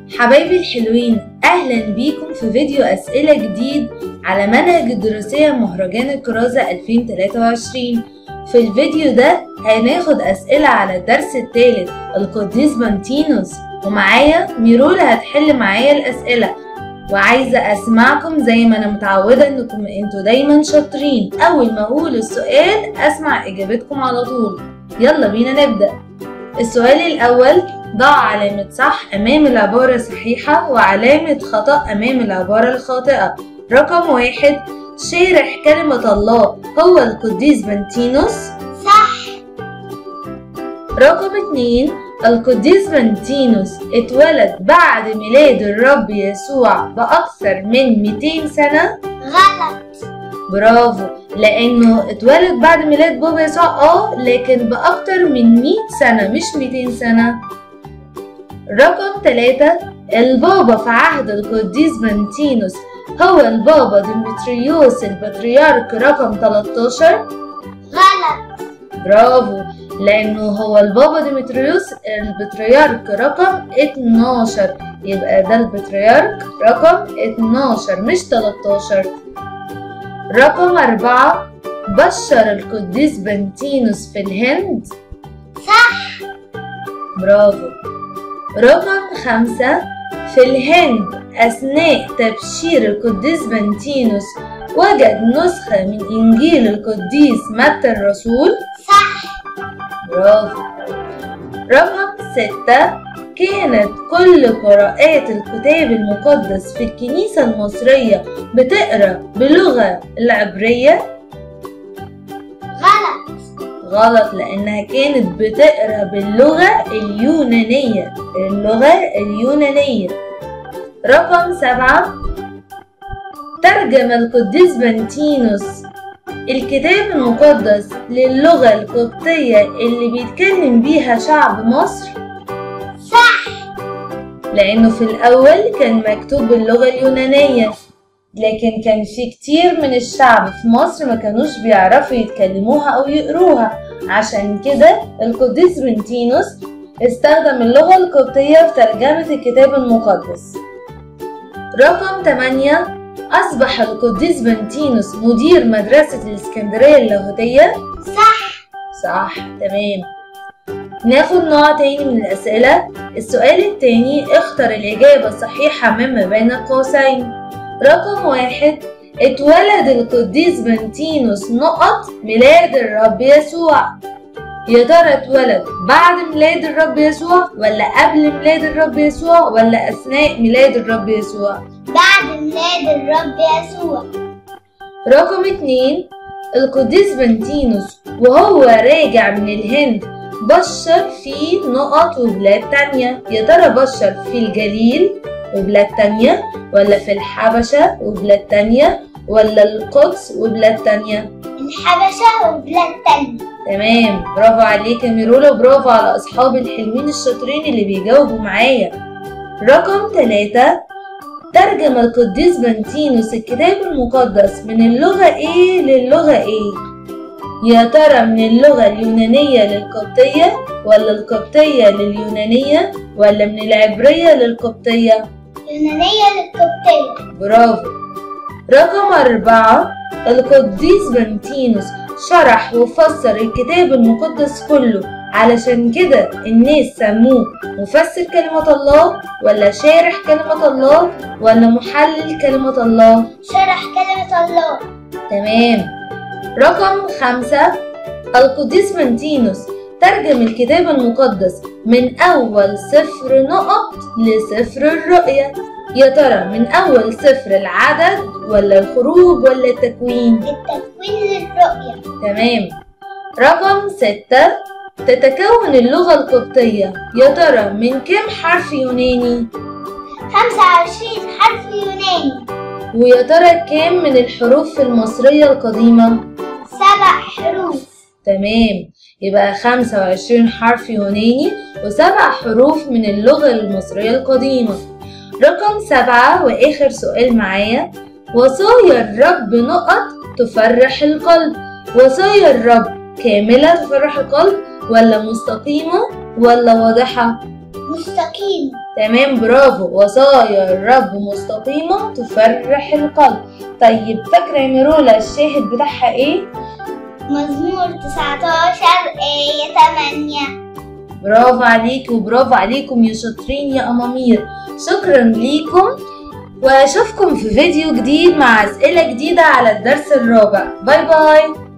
حبايبي الحلوين أهلا بيكم في فيديو أسئلة جديد على منهج الدراسية مهرجان الكرازة 2023 في الفيديو ده هناخد أسئلة على الدرس الثالث القديس بنتينوس ومعايا ميرولا هتحل معايا الأسئلة وعايزة أسمعكم زي ما أنا متعودة إنكم انتوا دايما شاطرين أول ما أقول السؤال أسمع إجابتكم على طول يلا بينا نبدأ السؤال الأول ضع علامة صح أمام العبارة الصحيحة وعلامة خطأ أمام العبارة الخاطئة رقم واحد شارح كلمة الله هو القديس بنتينوس صح رقم اتنين القديس بنتينوس اتولد بعد ميلاد الرب يسوع بأكثر من 200 سنة غلط برافو لأنه اتولد بعد ميلاد بابا يسوع اه لكن بأكتر من 100 سنة مش 200 سنة رقم ثلاثة البابا في عهد القديس بنتينوس هو البابا ديمتريوس البطريرك رقم 13 غلط برافو لأنه هو البابا ديمتريوس البطريرك رقم 12 يبقى ده البطريرك رقم 12 مش 13 رقم أربعة بشر القديس بنتينوس في الهند صح برافو رقم خمسة في الهند أثناء تبشير القديس بنتينوس وجد نسخة من إنجيل القديس متى الرسول صح برافو رقم ستة كانت كل قراءات الكتاب المقدس في الكنيسة المصرية بتقرأ بلغة العبرية غلط غلط لأنها كانت بتقرأ باللغة اليونانية اللغة اليونانية رقم سبعة ترجم القديس بنتينوس الكتاب المقدس للغة القبطية اللي بيتكلم بيها شعب مصر صح لأنه في الأول كان مكتوب باللغة اليونانية لكن كان في كتير من الشعب في مصر ما كانوش بيعرفوا يتكلموها أو يقروها عشان كده القديس بنتينوس استخدم اللغة القبطية في ترجمة الكتاب المقدس رقم 8 أصبح القديس بنتينوس مدير مدرسة الإسكندرية اللاهوتية صح صح تمام ناخد نوع تاني من الأسئلة السؤال التاني اختر الإجابة الصحيحة مما بين قوسين رقم واحد اتولد القديس بنتينوس نقط ميلاد الرب يسوع يا ترى اتولد بعد ميلاد الرب يسوع ولا قبل ميلاد الرب يسوع ولا أثناء ميلاد الرب يسوع بعد ميلاد الرب يسوع رقم اتنين القديس بنتينوس وهو راجع من الهند بشر في نقط وبلاد تانية يا ترى بشر في الجليل وبلاد تانية ولا في الحبشة وبلاد تانية ولا القدس وبلاد تانية الحبشة وبلاد تانية تمام برافو عليك يا ميرولا وبرافو على أصحابي الحلوين الشاطرين اللي بيجاوبوا معايا رقم ثلاثة ترجم القديس بنتينوس الكتاب المقدس من اللغة إيه للغة إيه؟ يا ترى من اللغة اليونانية للقبطية ولا القبطية لليونانية ولا من العبرية للقبطية؟ يونانية للقبطية برافو رقم أربعة القديس بنتينوس شرح وفسر الكتاب المقدس كله علشان كده الناس سموه مفسر كلمة الله ولا شارح كلمة الله ولا محلل كلمة الله شرح كلمة الله تمام رقم خمسة القديس بنتينوس ترجم الكتاب المقدس من أول صفر نقط لصفر الرؤية يا ترى من أول صفر العدد ولا الخروج ولا التكوين التكوين للرؤية تمام رقم ستة تتكون اللغة القبطية يا ترى من كم حرف يوناني 25 حرف يوناني ويا ترى كام من الحروف المصرية القديمة سبع حروف تمام يبقى 25 حرف يوناني وسبع حروف من اللغة المصرية القديمة رقم سبعة وآخر سؤال معايا وصايا الرب نقط تفرح القلب وصايا الرب كاملة تفرح القلب ولا مستقيمة ولا واضحة مستقيم تمام برافو وصايا الرب مستقيمة تفرح القلب طيب فاكرة يا ميرولا الشاهد بتاعها ايه؟ مزمور 19 آية 8 برافو عليك وبرافو عليكم يا شاطرين يا أمامير شكرا ليكم واشوفكم في فيديو جديد مع أسئلة جديدة على الدرس الرابع باي باي